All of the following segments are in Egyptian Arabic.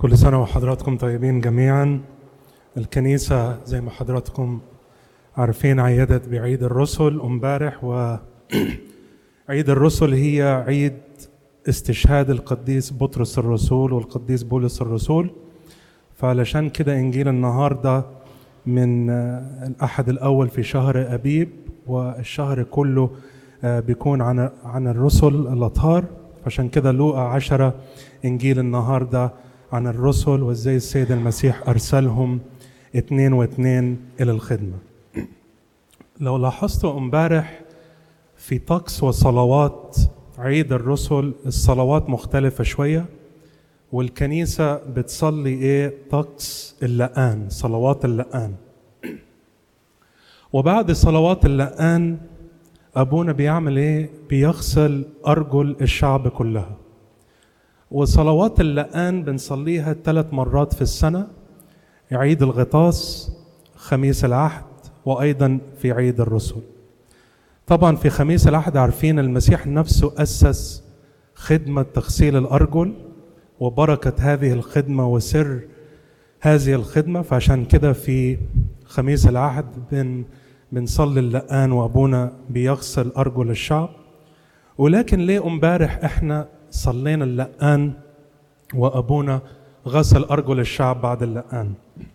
كل سنة وحضراتكم طيبين جميعا الكنيسة زي ما حضراتكم عارفين عيدت بعيد الرسل امبارح وعيد الرسل هي عيد استشهاد القديس بطرس الرسول والقديس بولس الرسول فعلشان كده انجيل النهارده من الاحد الاول في شهر ابيب والشهر كله بيكون عن عن الرسل الاطهار عشان كده لوقا عشرة انجيل النهارده عن الرسل وازاي السيد المسيح ارسلهم اتنين واتنين الى الخدمه لو لاحظتوا امبارح في طقس وصلوات عيد الرسل الصلوات مختلفه شويه والكنيسه بتصلي ايه طقس اللقان صلوات اللقان وبعد صلوات اللقان ابونا بيعمل ايه بيغسل ارجل الشعب كلها وصلوات اللقان بنصليها ثلاث مرات في السنه عيد الغطاس خميس العهد وايضا في عيد الرسل طبعا في خميس العهد عارفين المسيح نفسه اسس خدمه تغسيل الارجل وبركه هذه الخدمه وسر هذه الخدمه فعشان كده في خميس العهد بن بنصلي اللقان وابونا بيغسل ارجل الشعب ولكن ليه امبارح احنا صلينا اللقان وابونا غسل ارجل الشعب بعد اللقان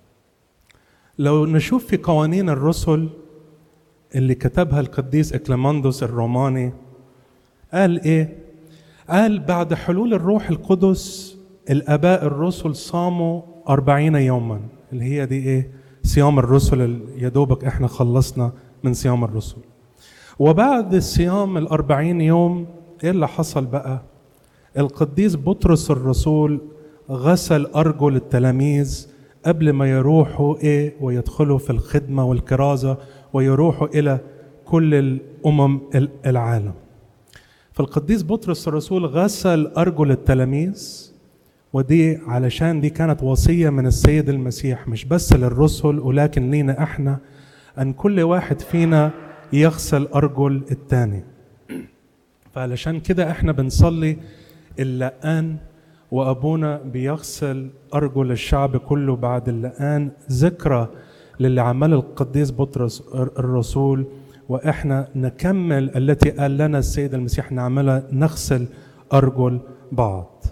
لو نشوف في قوانين الرسل اللي كتبها القديس اكليماندوس الروماني قال ايه قال بعد حلول الروح القدس الاباء الرسل صاموا أربعين يوما اللي هي دي ايه صيام الرسل يا دوبك احنا خلصنا من صيام الرسل وبعد الصيام الأربعين يوم ايه اللي حصل بقى القديس بطرس الرسول غسل أرجل التلاميذ قبل ما يروحوا ايه ويدخلوا في الخدمة والكرازة ويروحوا إلى كل الأمم العالم فالقديس بطرس الرسول غسل أرجل التلاميذ ودي علشان دي كانت وصية من السيد المسيح مش بس للرسل ولكن لينا احنا أن كل واحد فينا يغسل أرجل التاني فعلشان كده احنا بنصلي اللقان وأبونا بيغسل أرجل الشعب كله بعد اللقان ذكرى للي عمله القديس بطرس الرسول واحنا نكمل التي قال لنا السيد المسيح نعملها نغسل ارجل بعض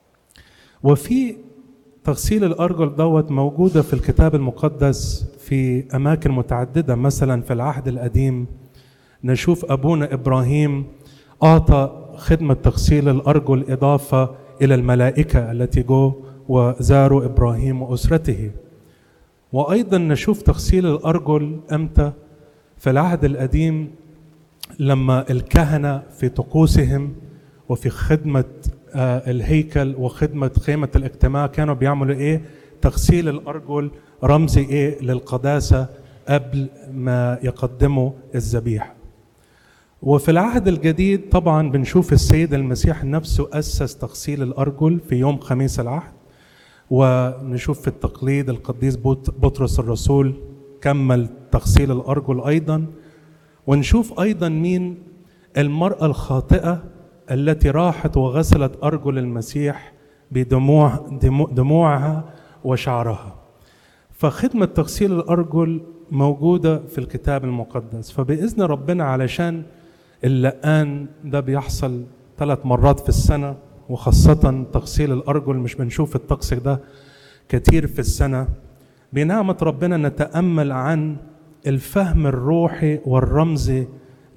وفي تغسيل الارجل دوت موجوده في الكتاب المقدس في اماكن متعدده مثلا في العهد القديم نشوف ابونا ابراهيم اعطى خدمه تغسيل الارجل اضافه الى الملائكه التي جو وزاروا ابراهيم واسرته وايضا نشوف تغسيل الارجل امتى في العهد القديم لما الكهنه في طقوسهم وفي خدمه الهيكل وخدمه خيمه الاجتماع كانوا بيعملوا ايه تغسيل الارجل رمز ايه للقداسه قبل ما يقدموا الذبيحه وفي العهد الجديد طبعا بنشوف السيد المسيح نفسه اسس تغسيل الارجل في يوم خميس العهد ونشوف في التقليد القديس بطرس الرسول كمل تغسيل الارجل ايضا ونشوف ايضا مين المراه الخاطئه التي راحت وغسلت ارجل المسيح بدموع دموعها وشعرها فخدمه تغسيل الارجل موجوده في الكتاب المقدس فباذن ربنا علشان اللقان ده بيحصل ثلاث مرات في السنه وخاصة تغسيل الأرجل مش بنشوف الطقس ده كتير في السنة بنعمة ربنا نتأمل عن الفهم الروحي والرمزي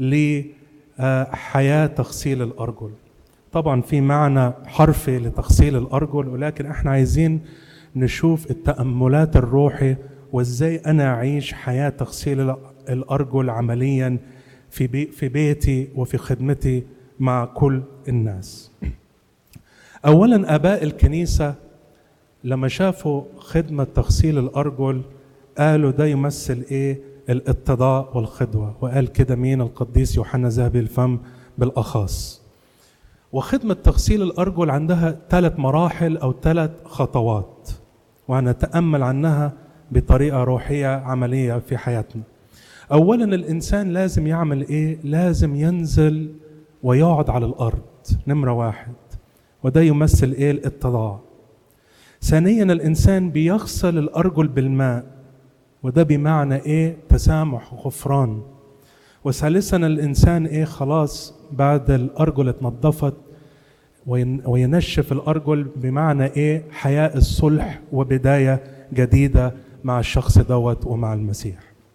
لحياة تغسيل الأرجل طبعا في معنى حرفي لتغسيل الأرجل ولكن احنا عايزين نشوف التأملات الروحي وازاي أنا أعيش حياة تغسيل الأرجل عمليا في, بي في بيتي وفي خدمتي مع كل الناس اولا اباء الكنيسه لما شافوا خدمه تغسيل الارجل قالوا ده يمثل ايه الاتضاع والخدوه وقال كده مين القديس يوحنا ذهبي الفم بالاخص وخدمه تغسيل الارجل عندها ثلاث مراحل او ثلاث خطوات وهنتامل عنها بطريقه روحيه عمليه في حياتنا اولا الانسان لازم يعمل ايه لازم ينزل ويقعد على الارض نمره واحد وده يمثل ايه الاتضاع ثانيا الانسان بيغسل الارجل بالماء وده بمعنى ايه تسامح وغفران وثالثا الانسان ايه خلاص بعد الارجل اتنضفت وينشف الارجل بمعنى ايه حياه الصلح وبدايه جديده مع الشخص دوت ومع المسيح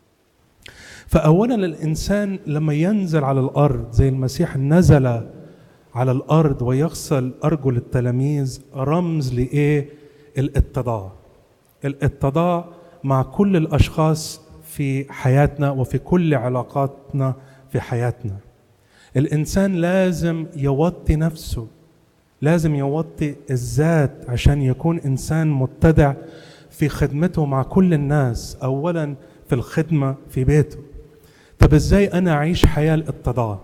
فاولا الانسان لما ينزل على الارض زي المسيح نزل على الارض ويغسل ارجل التلاميذ رمز لايه الاتضاع الاتضاع مع كل الاشخاص في حياتنا وفي كل علاقاتنا في حياتنا الانسان لازم يوطي نفسه لازم يوطي الذات عشان يكون انسان متدع في خدمته مع كل الناس اولا في الخدمه في بيته طب ازاي انا اعيش حياه الاتضاع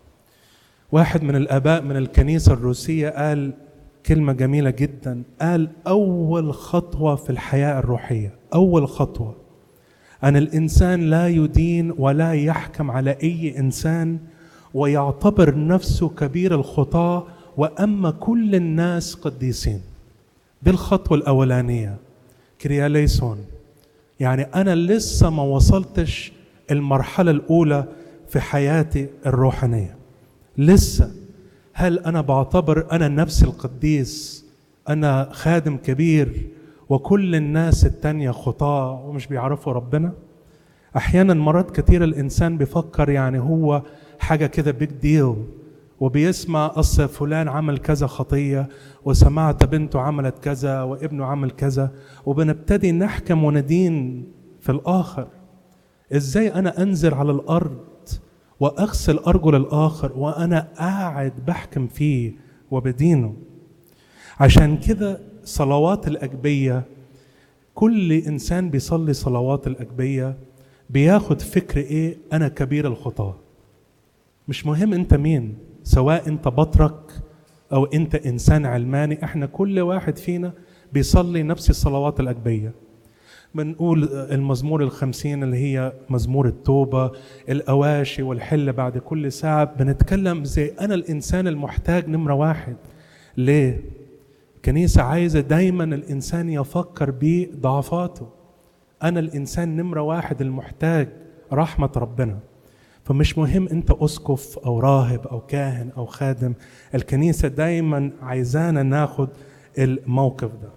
واحد من الاباء من الكنيسه الروسيه قال كلمه جميله جدا قال اول خطوه في الحياه الروحيه اول خطوه ان الانسان لا يدين ولا يحكم على اي انسان ويعتبر نفسه كبير الخطاه واما كل الناس قديسين دي الخطوه الاولانيه كرياليسون يعني انا لسه ما وصلتش المرحله الاولى في حياتي الروحانيه لسه هل انا بعتبر انا نفسي القديس انا خادم كبير وكل الناس التانية خطاة ومش بيعرفوا ربنا احيانا مرات كتير الانسان بيفكر يعني هو حاجه كده بيج ديل وبيسمع اصل فلان عمل كذا خطيه وسمعت بنته عملت كذا وابنه عمل كذا وبنبتدي نحكم وندين في الاخر ازاي انا انزل على الارض واغسل ارجل الاخر وانا قاعد بحكم فيه وبدينه عشان كده صلوات الاجبيه كل انسان بيصلي صلوات الاجبيه بياخد فكر ايه انا كبير الخطاه مش مهم انت مين سواء انت بطرك او انت انسان علماني احنا كل واحد فينا بيصلي نفس الصلوات الاجبيه بنقول المزمور الخمسين اللي هي مزمور التوبة الأواشي والحل بعد كل ساعة بنتكلم زي أنا الإنسان المحتاج نمرة واحد ليه؟ الكنيسة عايزة دايما الإنسان يفكر بضعفاته أنا الإنسان نمرة واحد المحتاج رحمة ربنا فمش مهم أنت أسقف أو راهب أو كاهن أو خادم الكنيسة دايما عايزانا ناخد الموقف ده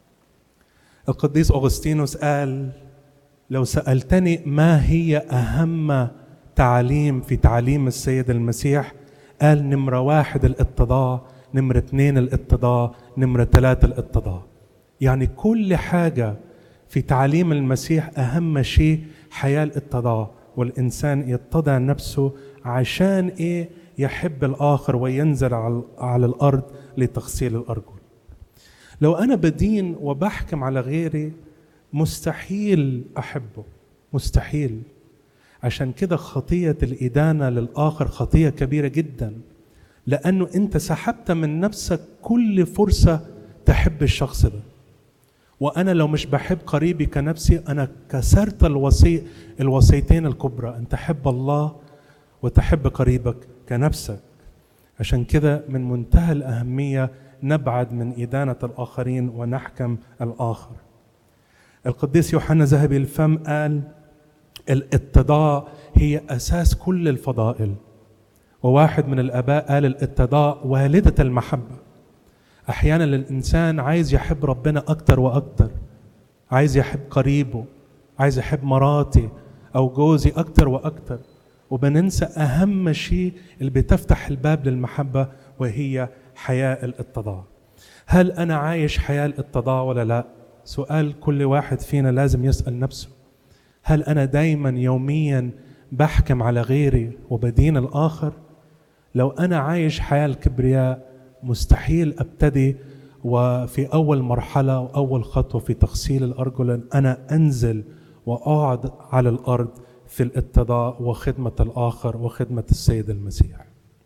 القديس أغسطينوس قال لو سألتني ما هي أهم تعاليم في تعليم السيد المسيح قال نمرة واحد الاتضاع نمرة اثنين الاتضاع نمرة ثلاثة الاتضاع يعني كل حاجة في تعليم المسيح أهم شيء حياة الاتضاع والإنسان يتضع نفسه عشان إيه يحب الآخر وينزل على الأرض لتغسيل الأرجل لو أنا بدين وبحكم على غيري مستحيل أحبه مستحيل عشان كده خطية الإدانة للآخر خطية كبيرة جدا لأنه أنت سحبت من نفسك كل فرصة تحب الشخص ده وأنا لو مش بحب قريبي كنفسي أنا كسرت الوصي الوصيتين الكبرى أن تحب الله وتحب قريبك كنفسك عشان كده من منتهى الأهمية نبعد من إدانة الآخرين ونحكم الآخر القديس يوحنا ذهبي الفم قال الاتضاع هي أساس كل الفضائل وواحد من الآباء قال الاتضاع والدة المحبة أحيانا الإنسان عايز يحب ربنا أكتر وأكتر عايز يحب قريبه عايز يحب مراتي أو جوزي أكتر وأكتر وبننسى أهم شيء اللي بتفتح الباب للمحبة وهي حياة الاتضاع هل أنا عايش حياة الاتضاع ولا لا سؤال كل واحد فينا لازم يسأل نفسه هل أنا دايما يوميا بحكم على غيري وبدين الآخر لو أنا عايش حياة الكبرياء مستحيل أبتدي وفي أول مرحلة وأول خطوة في تغسيل الأرجل أنا أنزل وأقعد على الأرض في الاتضاع وخدمة الآخر وخدمة السيد المسيح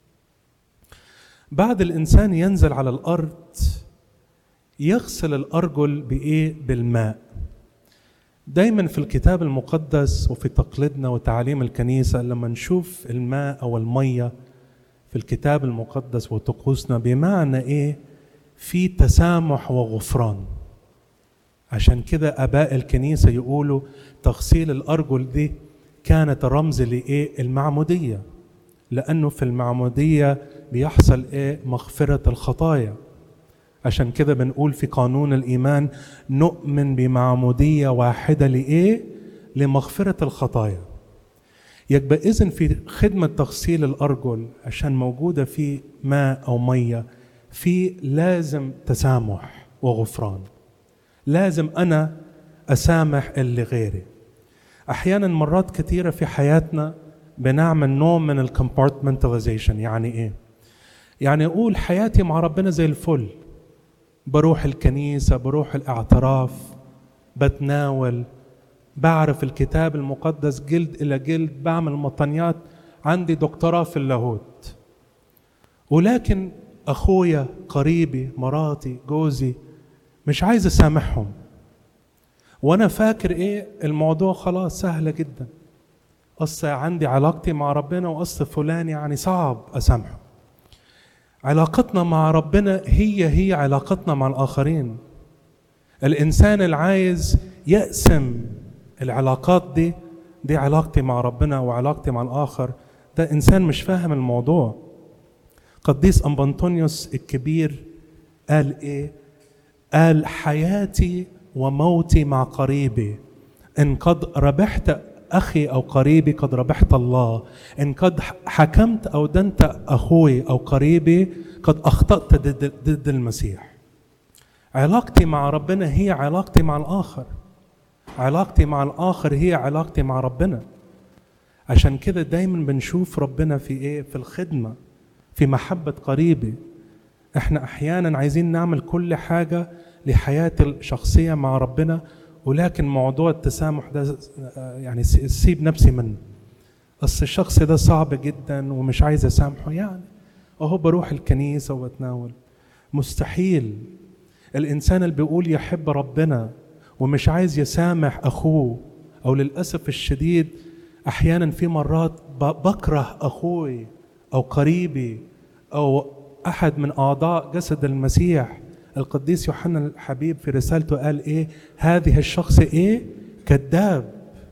بعد الإنسان ينزل على الأرض يغسل الأرجل بإيه؟ بالماء دايما في الكتاب المقدس وفي تقليدنا وتعاليم الكنيسة لما نشوف الماء أو المية في الكتاب المقدس وطقوسنا بمعنى إيه؟ في تسامح وغفران عشان كده اباء الكنيسه يقولوا تغسيل الارجل دي كانت رمز لايه المعموديه لانه في المعموديه بيحصل ايه مغفره الخطايا عشان كده بنقول في قانون الايمان نؤمن بمعموديه واحده لايه لمغفره الخطايا يبقى اذن في خدمه تغسيل الارجل عشان موجوده في ماء او ميه في لازم تسامح وغفران لازم انا اسامح اللي غيري احيانا مرات كثيره في حياتنا بنعمل نوع من الكومبارتمنتاليزيشن يعني ايه يعني اقول حياتي مع ربنا زي الفل بروح الكنيسه بروح الاعتراف بتناول بعرف الكتاب المقدس جلد الى جلد بعمل مطنيات عندي دكتوراه في اللاهوت ولكن اخويا قريبي مراتي جوزي مش عايز اسامحهم وانا فاكر ايه الموضوع خلاص سهله جدا اصل عندي علاقتي مع ربنا واصل فلان يعني صعب اسامحه علاقتنا مع ربنا هي هي علاقتنا مع الاخرين الانسان اللي عايز يقسم العلاقات دي دي علاقتي مع ربنا وعلاقتي مع الاخر ده انسان مش فاهم الموضوع قديس أمبنطونيوس الكبير قال إيه؟ قال حياتي وموتي مع قريبي إن قد ربحت أخي أو قريبي قد ربحت الله إن قد حكمت أو دنت أخوي أو قريبي قد أخطأت ضد, ضد المسيح علاقتي مع ربنا هي علاقتي مع الآخر علاقتي مع الآخر هي علاقتي مع ربنا عشان كده دايما بنشوف ربنا في ايه في الخدمه في محبة قريبي احنا احيانا عايزين نعمل كل حاجة لحياتي الشخصية مع ربنا ولكن موضوع التسامح ده يعني سيب نفسي منه اصل الشخص ده صعب جدا ومش عايز اسامحه يعني اهو بروح الكنيسة وبتناول مستحيل الانسان اللي بيقول يحب ربنا ومش عايز يسامح اخوه او للاسف الشديد احيانا في مرات بكره اخوي او قريبي او احد من اعضاء جسد المسيح القديس يوحنا الحبيب في رسالته قال ايه هذه الشخص ايه كذاب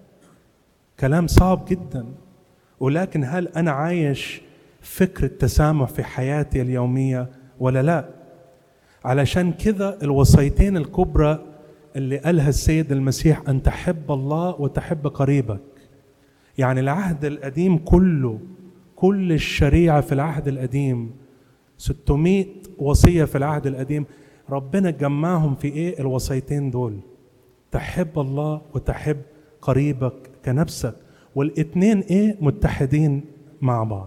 كلام صعب جدا ولكن هل انا عايش فكر التسامح في حياتي اليوميه ولا لا علشان كذا الوصيتين الكبرى اللي قالها السيد المسيح ان تحب الله وتحب قريبك يعني العهد القديم كله كل الشريعة في العهد القديم 600 وصية في العهد القديم ربنا جمعهم في ايه الوصيتين دول تحب الله وتحب قريبك كنفسك والاتنين ايه متحدين مع بعض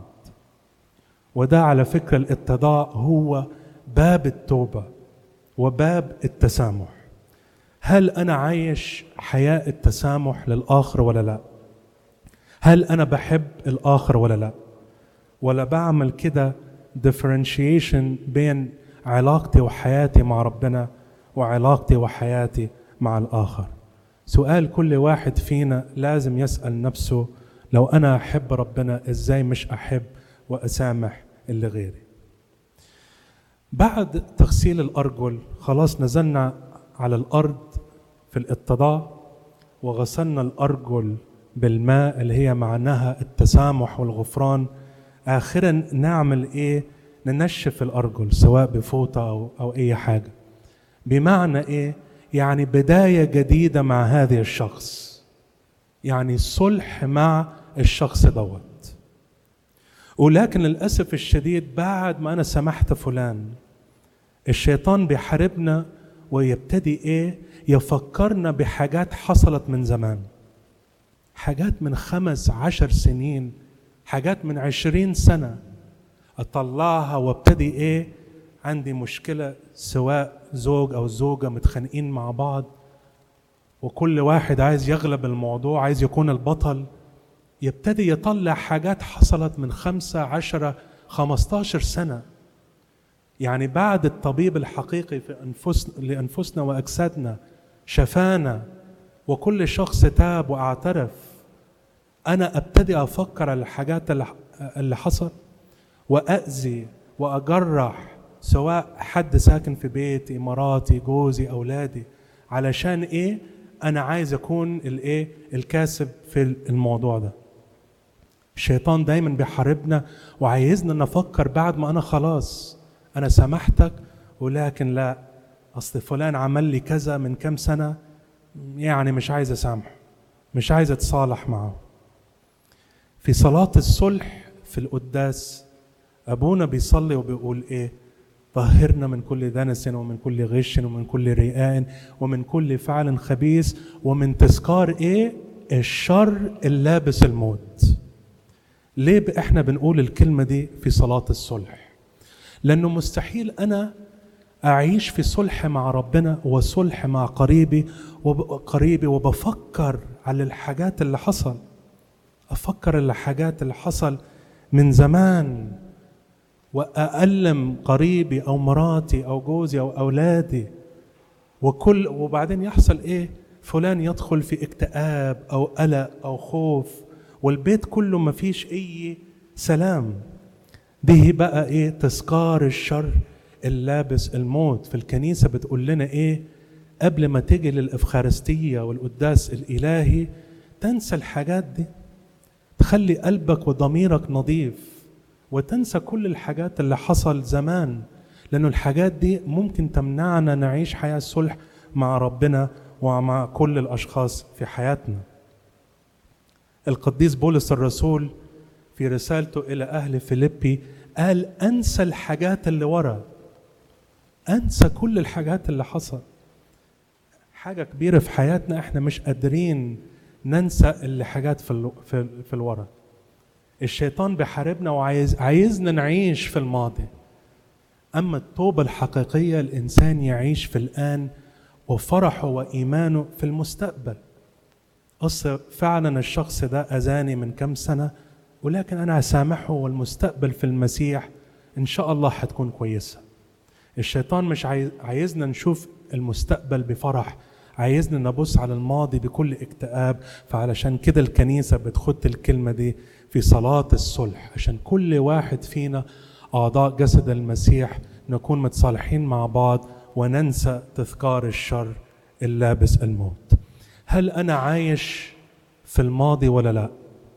وده على فكرة الاتضاع هو باب التوبة وباب التسامح هل أنا عايش حياة التسامح للآخر ولا لا هل أنا بحب الآخر ولا لا ولا بعمل كده differentiation بين علاقتي وحياتي مع ربنا وعلاقتي وحياتي مع الآخر سؤال كل واحد فينا لازم يسأل نفسه لو أنا أحب ربنا إزاي مش أحب وأسامح اللي غيري بعد تغسيل الأرجل خلاص نزلنا على الأرض في الاتضاع وغسلنا الأرجل بالماء اللي هي معناها التسامح والغفران اخرا نعمل ايه ننشف الارجل سواء بفوطه او او اي حاجه بمعنى ايه يعني بدايه جديده مع هذا الشخص يعني صلح مع الشخص دوت ولكن للاسف الشديد بعد ما انا سمحت فلان الشيطان بيحاربنا ويبتدي ايه يفكرنا بحاجات حصلت من زمان حاجات من خمس عشر سنين حاجات من عشرين سنة أطلعها وابتدي إيه عندي مشكلة سواء زوج أو زوجة متخانقين مع بعض وكل واحد عايز يغلب الموضوع عايز يكون البطل يبتدي يطلع حاجات حصلت من خمسة عشرة خمستاشر سنة يعني بعد الطبيب الحقيقي في أنفسنا لأنفسنا وأجسادنا شفانا وكل شخص تاب واعترف انا ابتدي افكر على الحاجات اللي حصل واذي واجرح سواء حد ساكن في بيتي مراتي جوزي اولادي علشان ايه انا عايز اكون الايه الكاسب في الموضوع ده الشيطان دايما بيحاربنا وعايزنا نفكر بعد ما انا خلاص انا سامحتك ولكن لا اصل فلان عمل لي كذا من كام سنه يعني مش عايز اسامحه مش عايز اتصالح معه في صلاه الصلح في القداس ابونا بيصلي وبيقول ايه طهرنا من كل دنس ومن كل غش ومن كل رياء ومن كل فعل خبيث ومن تذكار ايه الشر اللابس الموت ليه احنا بنقول الكلمه دي في صلاه الصلح لانه مستحيل انا اعيش في صلح مع ربنا وصلح مع قريبي وقريبي وبفكر على الحاجات اللي حصل افكر الحاجات اللي حصل من زمان وأألم قريبي أو مراتي أو جوزي أو أولادي وكل وبعدين يحصل إيه؟ فلان يدخل في اكتئاب أو قلق أو خوف والبيت كله ما فيش أي سلام دي بقى إيه؟ تذكار الشر اللابس الموت في الكنيسة بتقول لنا إيه؟ قبل ما تيجي للإفخارستية والقداس الإلهي تنسى الحاجات دي تخلي قلبك وضميرك نظيف وتنسى كل الحاجات اللي حصل زمان لأنه الحاجات دي ممكن تمنعنا نعيش حياة صلح مع ربنا ومع كل الأشخاص في حياتنا القديس بولس الرسول في رسالته إلى أهل فيليبي قال أنسى الحاجات اللي ورا أنسى كل الحاجات اللي حصل حاجة كبيرة في حياتنا احنا مش قادرين ننسى الحاجات في ال في, في الورا الشيطان بيحاربنا وعايز عايزنا نعيش في الماضي اما التوبه الحقيقيه الانسان يعيش في الان وفرحه وايمانه في المستقبل اصل فعلا الشخص ده اذاني من كم سنه ولكن انا اسامحه والمستقبل في المسيح ان شاء الله حتكون كويسه الشيطان مش عايزنا نشوف المستقبل بفرح عايزنا نبص على الماضي بكل اكتئاب فعلشان كده الكنيسة بتخد الكلمة دي في صلاة الصلح عشان كل واحد فينا أعضاء جسد المسيح نكون متصالحين مع بعض وننسى تذكار الشر اللابس الموت هل أنا عايش في الماضي ولا لا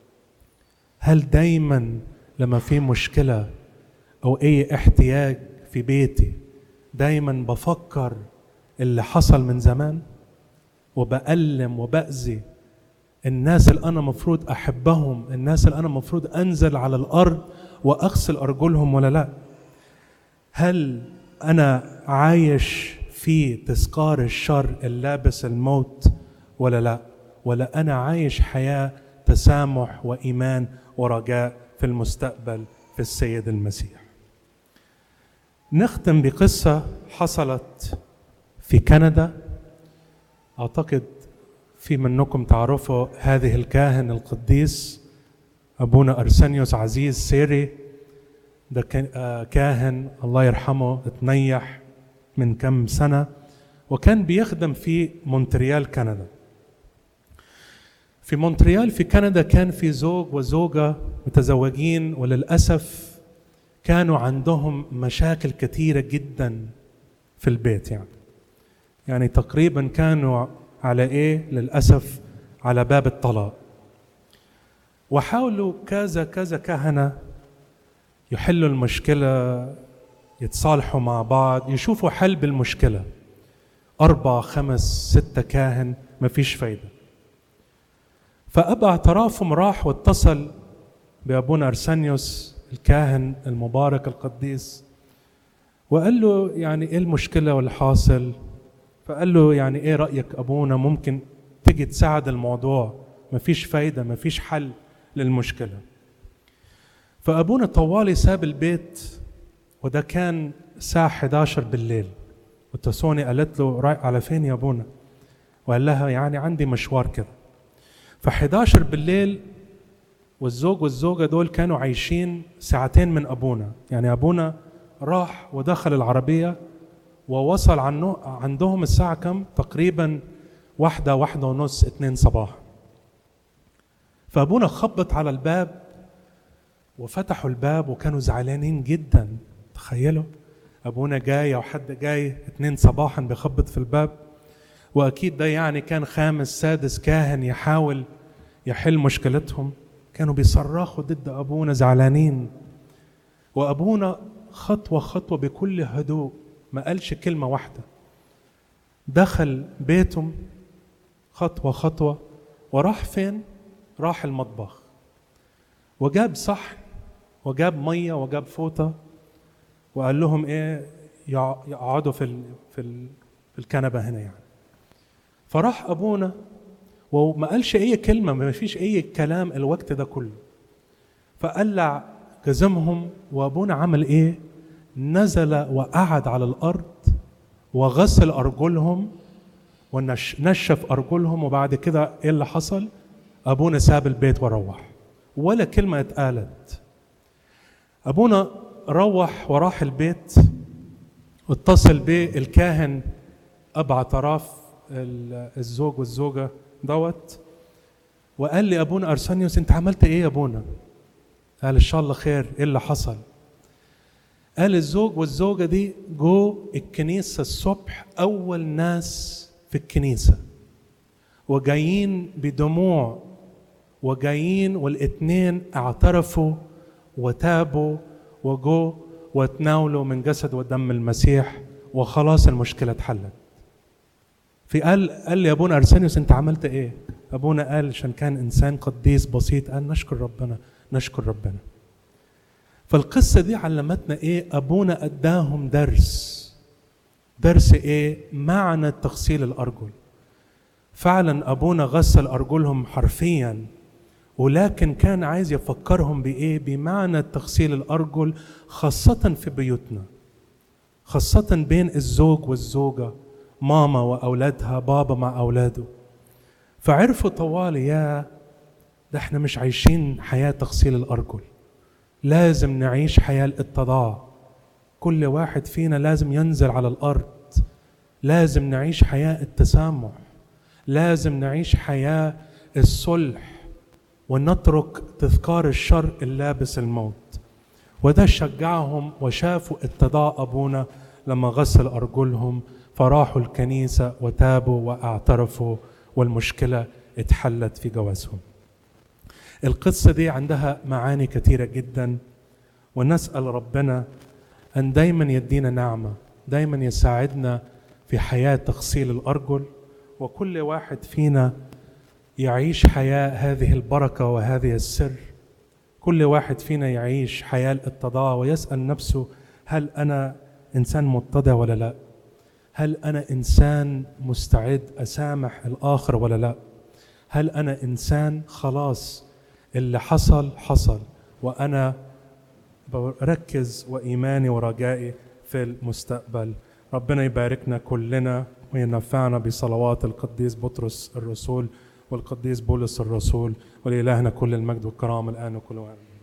هل دايما لما في مشكلة أو أي احتياج في بيتي دايما بفكر اللي حصل من زمان وبألم وبأذي الناس اللي أنا مفروض أحبهم الناس اللي أنا مفروض أنزل على الأرض وأغسل أرجلهم ولا لا هل أنا عايش في تذكار الشر اللابس الموت ولا لا ولا أنا عايش حياة تسامح وإيمان ورجاء في المستقبل في السيد المسيح نختم بقصة حصلت في كندا أعتقد في منكم تعرفوا هذه الكاهن القديس أبونا أرسنيوس عزيز سيري ده كاهن الله يرحمه تنيح من كم سنة وكان بيخدم في مونتريال كندا في مونتريال في كندا كان في زوج وزوجة متزوجين وللأسف كانوا عندهم مشاكل كثيرة جدا في البيت يعني يعني تقريبا كانوا على ايه للاسف على باب الطلاق وحاولوا كذا كذا كهنه يحلوا المشكله يتصالحوا مع بعض يشوفوا حل بالمشكله أربعة خمس ستة كاهن ما فيش فايدة فأبا اعترافهم راح واتصل بأبونا أرسانيوس الكاهن المبارك القديس وقال له يعني ايه المشكلة واللي حاصل فقال له يعني ايه رايك ابونا ممكن تيجي تساعد الموضوع مفيش فايده مفيش حل للمشكله فابونا طوالي ساب البيت وده كان الساعه 11 بالليل وتسوني قالت له رايح على فين يا ابونا وقال لها يعني عندي مشوار كده ف 11 بالليل والزوج والزوجه دول كانوا عايشين ساعتين من ابونا يعني ابونا راح ودخل العربيه ووصل عنه عندهم الساعة كم؟ تقريبا واحدة واحدة ونص اتنين صباح فأبونا خبط على الباب وفتحوا الباب وكانوا زعلانين جدا تخيلوا أبونا جاي أو حد جاي اتنين صباحا بيخبط في الباب واكيد ده يعني كان خامس سادس كاهن يحاول يحل مشكلتهم كانوا بيصرخوا ضد ابونا زعلانين وابونا خطوه خطوه بكل هدوء ما قالش كلمه واحده دخل بيتهم خطوه خطوه وراح فين راح المطبخ وجاب صحن وجاب ميه وجاب فوطه وقال لهم ايه يقعدوا في في الكنبه هنا يعني فراح ابونا وما قالش اي كلمه ما فيش اي كلام الوقت ده كله فقلع جزمهم وابونا عمل ايه نزل وقعد على الارض وغسل ارجلهم ونشف ارجلهم وبعد كده ايه اللي حصل ابونا ساب البيت وروح ولا كلمه اتقالت ابونا روح وراح البيت اتصل بالكاهن ابو اعتراف الزوج والزوجه دوت وقال لي ابونا ارسانيوس انت عملت ايه يا ابونا قال ان شاء الله خير ايه اللي حصل قال الزوج والزوجه دي جو الكنيسه الصبح اول ناس في الكنيسه وجايين بدموع وجايين والاثنين اعترفوا وتابوا وجو وتناولوا من جسد ودم المسيح وخلاص المشكله اتحلت في قال قال لي ابونا ارسنيوس انت عملت ايه ابونا قال عشان كان انسان قديس بسيط قال نشكر ربنا نشكر ربنا فالقصة دي علمتنا ايه ابونا اداهم درس درس ايه معنى تغسيل الارجل فعلا ابونا غسل ارجلهم حرفيا ولكن كان عايز يفكرهم بايه بمعنى تغسيل الارجل خاصه في بيوتنا خاصه بين الزوج والزوجه ماما واولادها بابا مع اولاده فعرفوا طوال يا ده احنا مش عايشين حياه تغسيل الارجل لازم نعيش حياه الاتضاع كل واحد فينا لازم ينزل على الارض لازم نعيش حياه التسامح لازم نعيش حياه الصلح ونترك تذكار الشر اللابس الموت وده شجعهم وشافوا اتضاع ابونا لما غسل ارجلهم فراحوا الكنيسه وتابوا واعترفوا والمشكله اتحلت في جوازهم القصه دي عندها معاني كثيره جدا ونسال ربنا ان دايما يدينا نعمه دايما يساعدنا في حياه تغسيل الارجل وكل واحد فينا يعيش حياه هذه البركه وهذه السر كل واحد فينا يعيش حياه الاتضاع ويسال نفسه هل انا انسان متضع ولا لا هل انا انسان مستعد اسامح الاخر ولا لا هل انا انسان خلاص اللي حصل حصل وانا بركز وايماني ورجائي في المستقبل ربنا يباركنا كلنا وينفعنا بصلوات القديس بطرس الرسول والقديس بولس الرسول ولإلهنا كل المجد والكرامة الآن وكل وقت